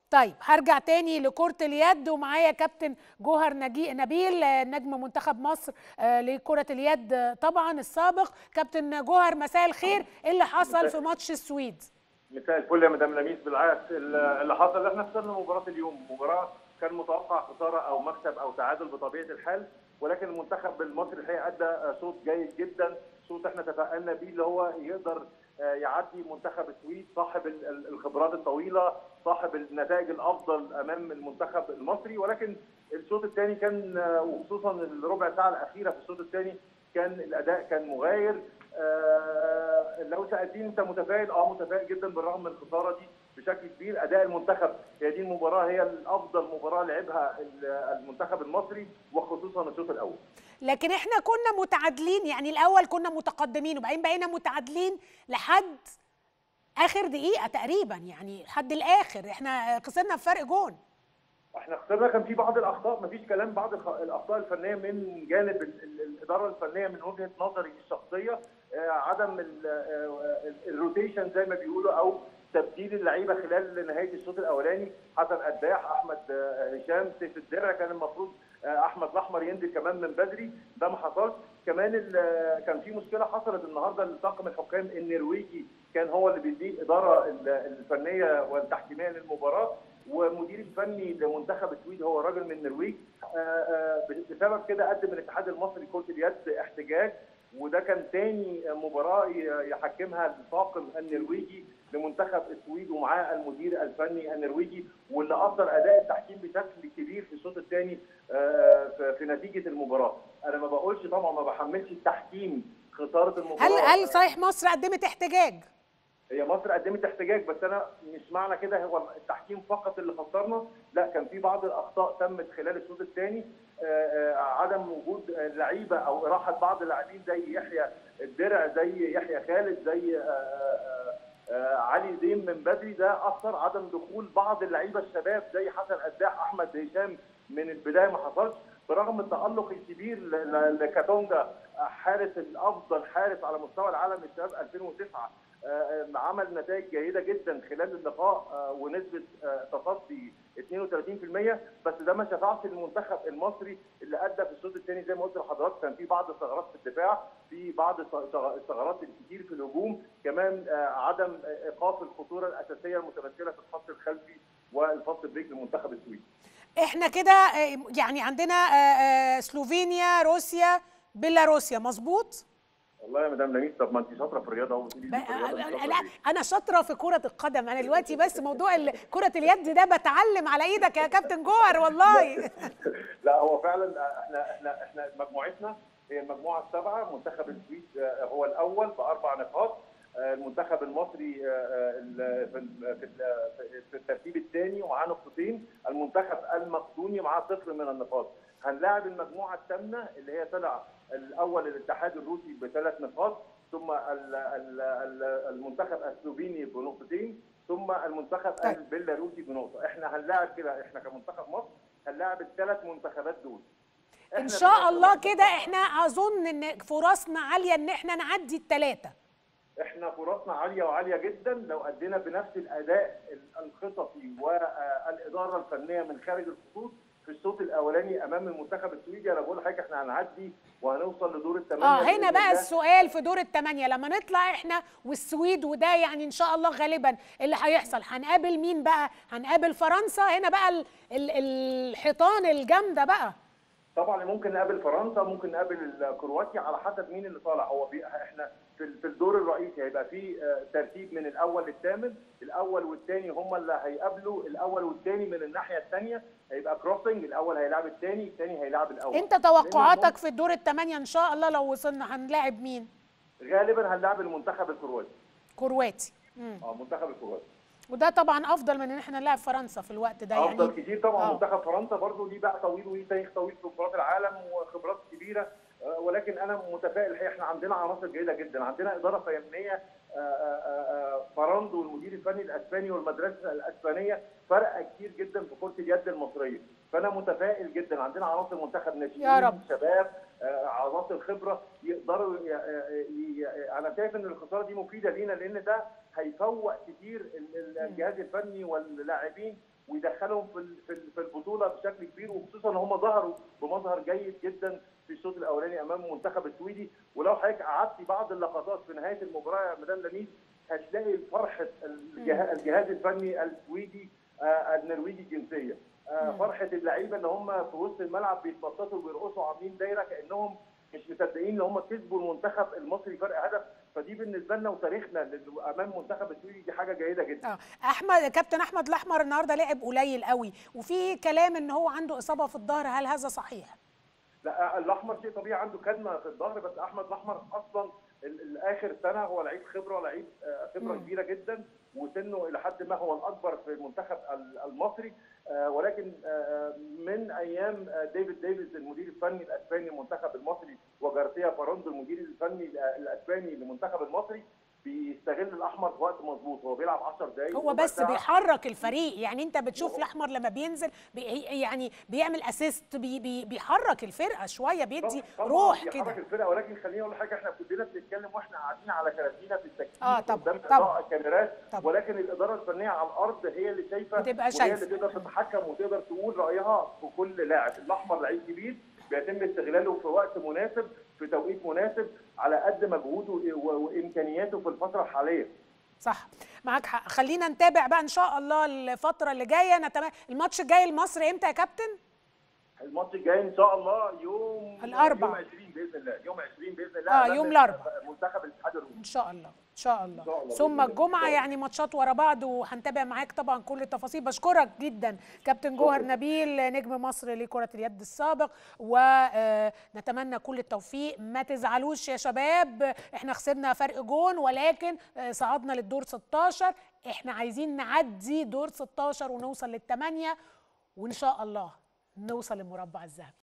طيب هرجع تاني لكرة اليد ومعايا كابتن جوهر نجي نبيل آه، نجم منتخب مصر آه، لكرة اليد آه، طبعا السابق كابتن جوهر مساء الخير ايه اللي حصل في ماتش السويد مساء الفل يا مدام لميس بالعكس اللي حصل احنا خسرنا مباراه اليوم مباراه كان متوقع خساره او مكسب او تعادل بطبيعه الحال ولكن المنتخب المصري الحقيقه ادى صوت جيد جدا صوت احنا تفائلنا بيه اللي هو يقدر آه، يعدي منتخب السويد صاحب ال- ال- الخبرات الطويله صاحب النتائج الافضل امام المنتخب المصري ولكن الشوط الثاني كان آه، وخصوصا الربع ساعه الاخيره في الشوط الثاني كان الاداء كان مغاير آه، لو سالتني انت متفائل اه متفائل جدا بالرغم من الخساره دي بشكل كبير اداء المنتخب هي دي المباراه هي الافضل مباراه لعبها ال- المنتخب المصري وخصوصا الشوط الاول لكن احنا كنا متعادلين يعني الاول كنا متقدمين وبعدين بقينا متعادلين لحد اخر دقيقة تقريبا يعني لحد الاخر احنا خسرنا بفرق جون احنا خسرنا كان في بعض الاخطاء مفيش كلام بعض الخ- الاخطاء الفنيه من جانب ال- ال- الاداره الفنيه من وجهه نظري الشخصيه آه، عدم ال- آه، ال- الروتيشن زي ما بيقولوا او تبديل اللعيبه خلال نهايه الشوط الاولاني حسن قداح احمد آه، هشام سيف الدرع كان المفروض آه، احمد الاحمر ينزل كمان من بدري ده ما حصلش كمان ال- آه، كان في مشكله حصلت النهارده لطاقم الحكام النرويجي كان هو اللي بيديه الاداره ال- الفنيه والتحكيميه للمباراه ومدير الفني لمنتخب السويد هو راجل من النرويج آه، آه، بسبب كده قدم الاتحاد المصري لكره اليد احتجاج وده كان تاني مباراه ي- يحكمها الطاقم النرويجي لمنتخب السويد ومعاه المدير الفني النرويجي واللي اثر اداء التحكيم بشكل كبير في الشوط الثاني في نتيجه المباراه انا ما بقولش طبعا ما بحملش التحكيم خساره المباراه هل هل صحيح مصر قدمت احتجاج هي مصر قدمت احتجاج بس انا مش معنى كده هو التحكيم فقط اللي خسرنا لا كان في بعض الاخطاء تمت خلال الشوط الثاني عدم وجود آه، لعيبه او راحه بعض اللاعبين زي يحيى الدرع زي يحيى خالد زي آه، آه، آه، علي زين من بدري ده اثر عدم دخول بعض اللعيبه الشباب زي حسن قداح احمد هشام من البدايه ما حصلش برغم التالق الكبير ل- ل- لكاتونجا حارس الافضل حارس على مستوى العالم الشباب 2009 آه، آه، عمل نتائج جيده جدا خلال اللقاء آه، ونسبه آه، تصدي 32% بس ده ما شفعش للمنتخب المصري اللي ادى في الشوط الثاني زي ما قلت لحضرتك كان في بعض الثغرات في الدفاع في بعض الث- الثغرات الكتير في الهجوم كمان آه، عدم آه، ايقاف الخطوره الاساسيه المتمثله في الخط الخلفي والفاست بريك للمنتخب السويدي احنا كده آه، يعني عندنا آه، آه، سلوفينيا روسيا بيلاروسيا مظبوط والله يا مدام لميس طب ما انت شاطره في الرياضه اهو تقولي لي في الرياضة، أنت شاطرة لا فيه. انا شاطره في كره القدم انا دلوقتي بس موضوع ال- كره اليد ده بتعلم على ايدك يا كابتن جوهر والله لا هو فعلا احنا احنا احنا مجموعتنا هي المجموعه السابعه منتخب السويد آه، هو الاول باربع نقاط آه، المنتخب المصري آه، آه، ال- في ال- في ال- في الترتيب الثاني ومعاه نقطتين المنتخب المقدوني معاه صفر من النقاط هنلاعب المجموعه الثامنه اللي هي طلع الاول الاتحاد الروسي بثلاث نقاط ثم ال- ال- ال- المنتخب السلوفيني بنقطتين ثم المنتخب طيب. البيلاروسي بنقطه احنا هنلاعب كده احنا كمنتخب مصر هنلاعب الثلاث منتخبات دول ان إحنا شاء بنلعب- الله كده احنا اظن ان فرصنا عاليه ان احنا نعدي الثلاثه احنا فرصنا عاليه وعاليه جدا لو ادينا بنفس الاداء الخططي والاداره الفنيه من خارج الخطوط في الشوط الاولاني امام المنتخب السويدي انا بقول لحضرتك احنا هنعدي وهنوصل لدور الثمانيه اه هنا بإذن بقى الله. السؤال في دور الثمانيه لما نطلع احنا والسويد وده يعني ان شاء الله غالبا اللي هيحصل هنقابل مين بقى هنقابل فرنسا هنا بقى ال ال الحيطان الجامده بقى طبعا ممكن نقابل فرنسا ممكن نقابل كرواتيا على حسب مين اللي طالع هو بي احنا في في الدور الرئيسي هيبقى في آه، ترتيب من الاول للثامن الاول والثاني هم اللي هيقابلوا الاول والثاني من الناحيه الثانيه هيبقى كروسنج الاول هيلاعب الثاني الثاني هيلاعب الاول انت توقعاتك في الدور الثمانيه ان شاء الله لو وصلنا هنلاعب مين غالبا هنلاعب المنتخب الكرواتي كرواتي مم. اه منتخب الكرواتي وده طبعا افضل من ان احنا نلعب فرنسا في الوقت ده افضل يعني كتير طبعا آه. منتخب فرنسا برضه ليه باع طويل وليه تاريخ طويل في بطولات العالم وخبرات كبيره آه، ولكن انا متفائل الحقيقه احنا عندنا عناصر جيده جدا عندنا اداره فنيه آه، آه، آه، فراندو والمدير الفني الاسباني والمدرسه الاسبانيه فرق كتير جدا في كره اليد المصريه فانا متفائل جدا عندنا عناصر منتخب ناشئين يا رب. شباب آه، عناصر خبره يقدروا ي- ي- ي- انا شايف ان الخساره دي مفيده لينا لان ده هيفوق كتير ال- ال- الجهاز الفني واللاعبين ويدخلهم في ال- في ال- في البطوله بشكل كبير وخصوصا ان هم ظهروا بمظهر جيد جدا في الشوط الاولاني امام المنتخب السويدي ولو حضرتك قعدتي بعض اللقطات في نهايه المباراه يا مدام لميس هتلاقي فرحه الجه- الجهاز الفني السويدي آه، النرويجي الجنسيه آه، فرحه اللعيبه ان هم في وسط الملعب بيتنططوا ويرقصوا عاملين دايره كانهم مش مصدقين ان هم كسبوا المنتخب المصري فرق هدف فدي بالنسبه لنا وتاريخنا لل- امام منتخب السويدي دي حاجه جيده جدا اه احمد كابتن احمد الاحمر النهارده لعب قليل قوي وفي كلام ان هو عنده اصابه في الظهر هل هذا صحيح لا الاحمر شيء طبيعي عنده كدمه في الظهر بس احمد الاحمر اصلا ال- الاخر سنه هو لعيب خبره لعيب آه، خبره مم. كبيره جدا وسنه الى حد ما هو الاكبر في المنتخب ال- المصري آه، ولكن آه، من ايام آه، ديفيد ديفيز المدير الفني الاسباني للمنتخب المصري وجارسيا باروندو المدير الفني ال- الاسباني للمنتخب المصري بيستغل الاحمر في وقت مظبوط هو بيلعب 10 دقائق هو بس بيحرك الفريق يعني انت بتشوف الاحمر لما بينزل بي يعني بيعمل اسيست بي بي بيحرك الفرقه شويه بيدي طبعاً روح بيحرك كده الفرقه ولكن خليني اقول حاجه احنا كلنا بنتكلم واحنا قاعدين على كراسينا في التكتيك آه، طبعاً، قدام طبعاً. إضاءة الكاميرات طبعاً. ولكن الاداره الفنيه على الارض هي اللي شايفه بتبقى وهي شايفة. اللي تقدر تتحكم وتقدر تقول رايها في كل لاعب الاحمر لعيب كبير بيتم استغلاله في وقت مناسب في توقيت مناسب على قد مجهوده و- وامكانياته في الفتره الحاليه صح معاك حق خلينا نتابع بقى ان شاء الله الفتره اللي جايه نتمنى الماتش الجاي لمصر امتى يا كابتن الماتش الجاي ان شاء الله يوم الأربعاء. يوم 20 باذن الله يوم 20 باذن الله آه، أمام يوم الأربعاء. منتخب الاتحاد الروسي ان شاء الله ان شاء الله, إن شاء الله. ثم بإذن الله. الجمعه يعني ماتشات ورا بعض وهنتابع معاك طبعا كل التفاصيل بشكرك جدا كابتن جوهر نبيل نجم مصر لكره اليد السابق ونتمنى كل التوفيق ما تزعلوش يا شباب احنا خسرنا فرق جون ولكن آه، صعدنا للدور 16 احنا عايزين نعدي دور 16 ونوصل للثمانيه وان شاء الله نوصل للمربع الذهبي